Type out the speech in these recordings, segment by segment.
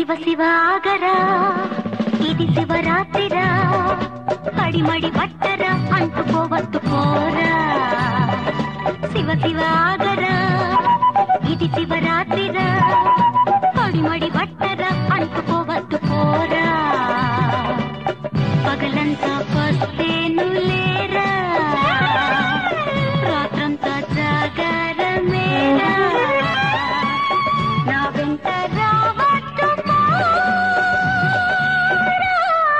శివ శివ ఆగరా ఇది శివరాత్రిరా అడిమడి పట్టరా అంటుకోవద్దు పోరా శివ శివ ఆగరా ఇది శివరాత్రిరా అడిమడి పట్టరా అంటుకోవద్దు పోరా పగలంతా పస్తేను లేరా రాత్రంతా జాగరమేరా నా వెంట రావద్దు పోరా.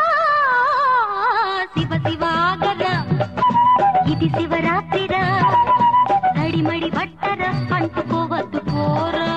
శివ శివ ఆగరా ఇది శివరాత్రిరా అడిమడి పట్టరా అంటుకోవద్దు పోరా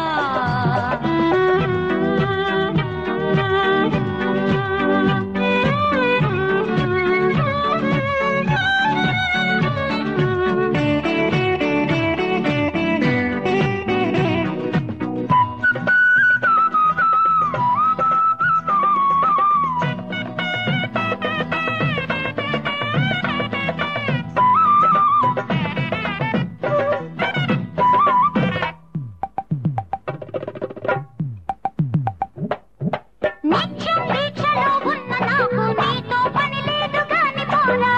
నిత్యం దీక్షలో ఉన్న నాకు నీతో పని లేదు గాని పోరా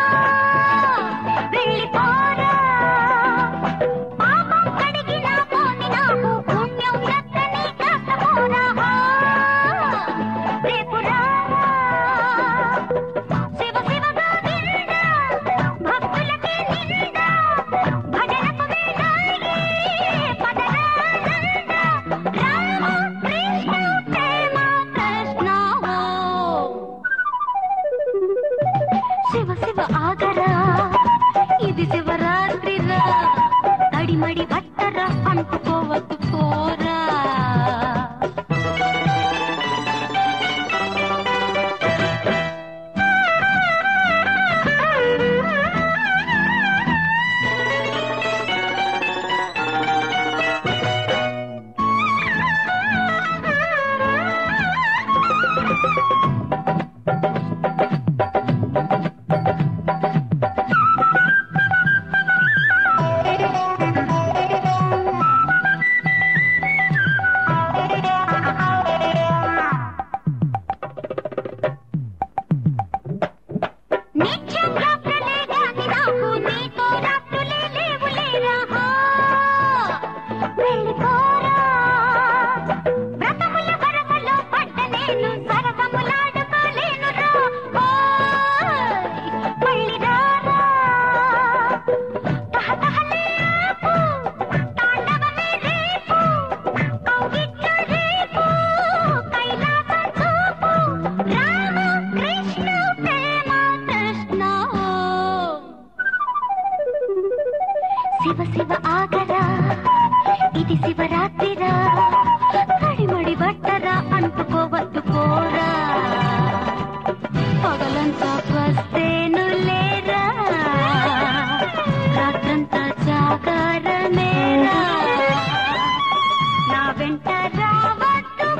వెళ్ళిపోరా పాపం కడిగిన పోని నాకు పుణ్యం దత్తని కాస్త పోరా రేపు రారా శివ శివగా నిండా భక్తులకే నిండా భజనకు వేలాయి పదరా నందా రామ కృష్ణ ప్రేమ కృష్ణ శివ శివ ఆగరా ఇది శివరాత్రిరా తడిమడి పట్టరా అంటుకోవద్దు పోరా నిత్యం రాత్రులే గాని నాకు నీతో రాత్రులే లేవులేరా వెళ్ళిపోరా వ్రతముల వరములో పడ్డ నేను సరసములాడుకోలేనురా ఓయ్, మళ్ళీ రారా తహతహలే ఆపు, తాండవమే రేపు, కౌగిట్లో రేపు, కైలాసం చూపు, రామ కృష్ణ ప్రేమ కృష్ణ శివ శివ ఆగరా ఇది శివరాత్రిరా కడిమడి బట్టరా అంటుకోవద్దు పోరా పగలంతా వస్తేను లేరా రాత్రంతా జాగారమేరా నా వెంట రావద్దు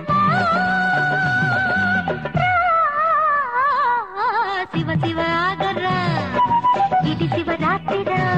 పోరా. శివ శివ ఆగరా ఇది శివరాత్రిరా